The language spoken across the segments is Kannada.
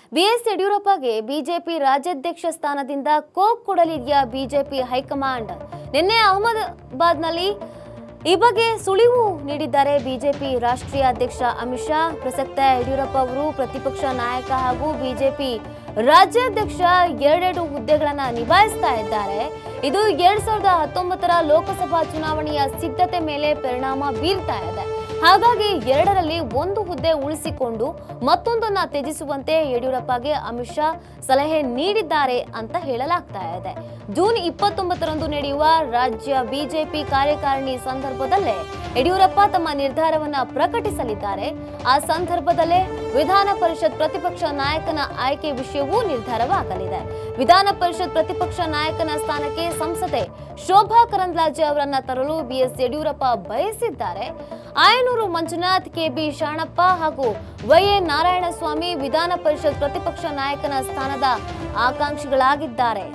ಬಿಎಸ್ ಯಡಿಯೂರಪ್ಪಗೆ ಬಿಜೆಪಿ ರಾಜ್ಯಾಧ್ಯಕ್ಷ ಸ್ಥಾನದಿಂದ ಕೋಕ್ ಕೊಡಲಿದೆಯಾ ಬಿಜೆಪಿ ಹೈಕಮಾಂಡ್ ನಿನ್ನೆ ಅಹಮದಾಬಾದ್ನಲ್ಲಿ ಈ ಬಗ್ಗೆ ಸುಳಿವು ನೀಡಿದ್ದಾರೆ ಬಿಜೆಪಿ ರಾಷ್ಟ್ರೀಯ ಅಧ್ಯಕ್ಷ ಅಮಿತ್ ಶಾ ಪ್ರಸಕ್ತ ಯಡಿಯೂರಪ್ಪ ಅವರು ಪ್ರತಿಪಕ್ಷ ನಾಯಕ ಹಾಗೂ ಬಿಜೆಪಿ ರಾಜ್ಯಾಧ್ಯಕ್ಷ ಎರಡೆರಡು ಹುದ್ದೆಗಳನ್ನ ನಿಭಾಯಿಸ್ತಾ ಇದ್ದಾರೆ ಇದು ಎರಡ್ ಸಾವಿರದ ಹತ್ತೊಂಬತ್ತರ ಲೋಕಸಭಾ ಚುನಾವಣೆಯ ಸಿದ್ಧತೆ ಮೇಲೆ ಪರಿಣಾಮ ಬೀರ್ತಾ ಇದೆ ಹಾಗಾಗಿ ಎರಡರಲ್ಲಿ ಒಂದು ಹುದ್ದೆ ಉಳಿಸಿಕೊಂಡು ಮತ್ತೊಂದನ್ನ ತ್ಯಜಿಸುವಂತೆ ಯಡಿಯೂರಪ್ಪಗೆ ಅಮಿತ್ ಶಾ ಸಲಹೆ ನೀಡಿದ್ದಾರೆ ಅಂತ ಹೇಳಲಾಗ್ತಾ ಇದೆ ಜೂನ್ ಇಪ್ಪತ್ತೊಂಬತ್ತರಂದು ನಡೆಯುವ ರಾಜ್ಯ ಬಿಜೆಪಿ ಕಾರ್ಯಕಾರಿಣಿ ಸಂದರ್ಭದಲ್ಲೇ ಯಡಿಯೂರಪ್ಪ ತಮ್ಮ ನಿರ್ಧಾರವನ್ನ ಪ್ರಕಟಿಸಲಿದ್ದಾರೆ ಆ ಸಂದರ್ಭದಲ್ಲೇ ವಿಧಾನ ಪರಿಷತ್ ಪ್ರತಿಪಕ್ಷ ನಾಯಕನ ಆಯ್ಕೆ ವಿಷಯವೂ ನಿರ್ಧಾರವಾಗಲಿದೆ ವಿಧಾನ ಪರಿಷತ್ ಪ್ರತಿಪಕ್ಷ ನಾಯಕನ ಸ್ಥಾನಕ್ಕೆ ಸಂಸದೆ ಶೋಭಾ ಕರಂದ್ಲಾಜೆ ಅವರನ್ನ ತರಲು ಬಿಎಸ್ ಯಡಿಯೂರಪ್ಪ ಬಯಸಿದ್ದಾರೆ ಆಯನೂರು ಮಂಜುನಾಥ್ ಕೆಬಿ ಶಾಣಪ್ಪ ಹಾಗೂ ವೈಎ ನಾರಾಯಣಸ್ವಾಮಿ ವಿಧಾನ ಪರಿಷತ್ ಪ್ರತಿಪಕ್ಷ ನಾಯಕನ ಸ್ಥಾನದ ಆಕಾಂಕ್ಷಿಗಳಾಗಿದ್ದಾರೆ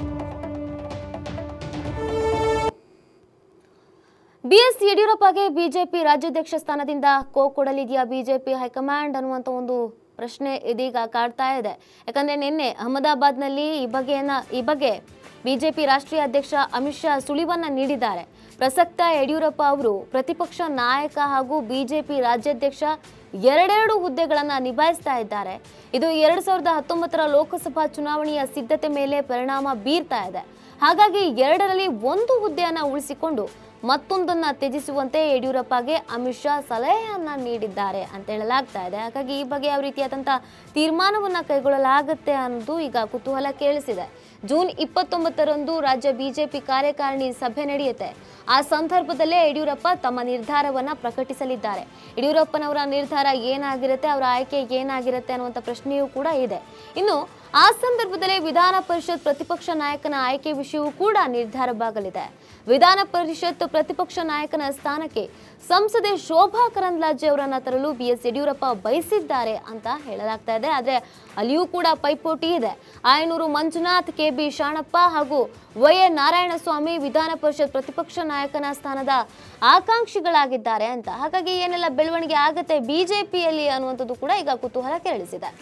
ಬಿಎಸ್ ಯಡಿಯೂರಪ್ಪಗೆ ಬಿಜೆಪಿ ರಾಜ್ಯಾಧ್ಯಕ್ಷ ಸ್ಥಾನದಿಂದ ಕೋ ಕೊಡಲಿದೆಯಾ ಬಿಜೆಪಿ ಹೈಕಮಾಂಡ್ ಅನ್ನುವಂಥ ಒಂದು ಪ್ರಶ್ನೆ ಇದೀಗ ಕಾಡ್ತಾ ಇದೆ ಯಾಕಂದ್ರೆ ನಿನ್ನೆ ಅಹಮದಾಬಾದ್ನಲ್ಲಿ ಈ ಬಗೆಯನ್ನ ಈ ಬಗ್ಗೆ ಬಿಜೆಪಿ ರಾಷ್ಟ್ರೀಯ ಅಧ್ಯಕ್ಷ ಅಮಿತ್ ಶಾ ಸುಳಿವನ್ನ ನೀಡಿದ್ದಾರೆ ಪ್ರಸಕ್ತ ಯಡಿಯೂರಪ್ಪ ಅವರು ಪ್ರತಿಪಕ್ಷ ನಾಯಕ ಹಾಗೂ ಬಿಜೆಪಿ ರಾಜ್ಯಾಧ್ಯಕ್ಷ ಎರಡೆರಡು ಹುದ್ದೆಗಳನ್ನ ನಿಭಾಯಿಸ್ತಾ ಇದ್ದಾರೆ ಇದು ಎರಡ್ ಸಾವಿರದ ಹತ್ತೊಂಬತ್ತರ ಲೋಕಸಭಾ ಚುನಾವಣೆಯ ಸಿದ್ಧತೆ ಮೇಲೆ ಪರಿಣಾಮ ಬೀರ್ತಾ ಇದೆ ಹಾಗಾಗಿ ಎರಡರಲ್ಲಿ ಒಂದು ಹುದ್ದೆಯನ್ನ ಉಳಿಸಿಕೊಂಡು ಮತ್ತೊಂದನ್ನ ತ್ಯಜಿಸುವಂತೆ ಯಡಿಯೂರಪ್ಪಗೆ ಅಮಿತ್ ಶಾ ಸಲಹೆಯನ್ನ ನೀಡಿದ್ದಾರೆ ಅಂತ ಹೇಳಲಾಗ್ತಾ ಇದೆ ಹಾಗಾಗಿ ಈ ಬಗ್ಗೆ ಯಾವ ರೀತಿಯಾದಂತಹ ತೀರ್ಮಾನವನ್ನ ಕೈಗೊಳ್ಳಲಾಗುತ್ತೆ ಅನ್ನೋದು ಈಗ ಕುತೂಹಲ ಕೇಳಿಸಿದೆ ಜೂನ್ ಇಪ್ಪತ್ತೊಂಬತ್ತರಂದು ರಾಜ್ಯ ಬಿಜೆಪಿ ಕಾರ್ಯಕಾರಿಣಿ ಸಭೆ ನಡೆಯುತ್ತೆ ಆ ಸಂದರ್ಭದಲ್ಲೇ ಯಡಿಯೂರಪ್ಪ ತಮ್ಮ ನಿರ್ಧಾರವನ್ನ ಪ್ರಕಟಿಸಲಿದ್ದಾರೆ ಯಡಿಯೂರಪ್ಪನವರ ನಿರ್ಧಾರ ಏನಾಗಿರುತ್ತೆ ಅವರ ಆಯ್ಕೆ ಏನಾಗಿರುತ್ತೆ ಅನ್ನುವಂಥ ಪ್ರಶ್ನೆಯೂ ಕೂಡ ಇದೆ ಇನ್ನು ಆ ಸಂದರ್ಭದಲ್ಲೇ ವಿಧಾನ ಪರಿಷತ್ ಪ್ರತಿಪಕ್ಷ ನಾಯಕನ ಆಯ್ಕೆ ವಿಷಯವೂ ಕೂಡ ನಿರ್ಧಾರವಾಗಲಿದೆ ವಿಧಾನ ಪರಿಷತ್ ಪ್ರತಿಪಕ್ಷ ನಾಯಕನ ಸ್ಥಾನಕ್ಕೆ ಸಂಸದೆ ಶೋಭಾ ಕರಂದ್ಲಾಜೆ ಅವರನ್ನ ತರಲು ಬಿ ಎಸ್ ಯಡಿಯೂರಪ್ಪ ಬಯಸಿದ್ದಾರೆ ಅಂತ ಹೇಳಲಾಗ್ತಾ ಇದೆ ಆದ್ರೆ ಅಲ್ಲಿಯೂ ಕೂಡ ಪೈಪೋಟಿ ಇದೆ ಆಯನೂರು ಮಂಜುನಾಥ್ ಕೆ ಬಿ ಶಾಣಪ್ಪ ಹಾಗೂ ವೈ ಎ ನಾರಾಯಣಸ್ವಾಮಿ ವಿಧಾನ ಪರಿಷತ್ ಪ್ರತಿಪಕ್ಷ ನಾಯಕನ ಸ್ಥಾನದ ಆಕಾಂಕ್ಷಿಗಳಾಗಿದ್ದಾರೆ ಅಂತ ಹಾಗಾಗಿ ಏನೆಲ್ಲ ಬೆಳವಣಿಗೆ ಆಗುತ್ತೆ ಬಿಜೆಪಿಯಲ್ಲಿ ಅನ್ನುವಂಥದ್ದು ಕೂಡ ಈಗ ಕುತೂಹಲ ಕೇಳಿಸಿದೆ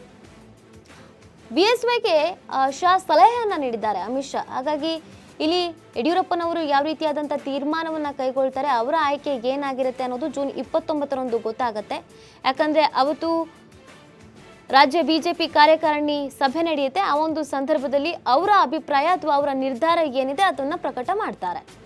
ಬಿಎಸ್ವೈಗೆ ಶಾ ಸಲಹೆಯನ್ನ ನೀಡಿದ್ದಾರೆ ಅಮಿತ್ ಶಾ ಹಾಗಾಗಿ ಇಲ್ಲಿ ಯಡಿಯೂರಪ್ಪನವರು ಯಾವ ರೀತಿಯಾದಂಥ ತೀರ್ಮಾನವನ್ನ ಕೈಗೊಳ್ತಾರೆ ಅವರ ಆಯ್ಕೆ ಏನಾಗಿರುತ್ತೆ ಅನ್ನೋದು ಜೂನ್ ಇಪ್ಪತ್ತೊಂಬತ್ತರಂದು ಗೊತ್ತಾಗತ್ತೆ ಯಾಕಂದ್ರೆ ಅವತ್ತು ರಾಜ್ಯ ಬಿಜೆಪಿ ಕಾರ್ಯಕಾರಿಣಿ ಸಭೆ ನಡೆಯುತ್ತೆ ಆ ಒಂದು ಸಂದರ್ಭದಲ್ಲಿ ಅವರ ಅಭಿಪ್ರಾಯ ಅಥವಾ ಅವರ ನಿರ್ಧಾರ ಏನಿದೆ ಅದನ್ನ ಪ್ರಕಟ ಮಾಡ್ತಾರೆ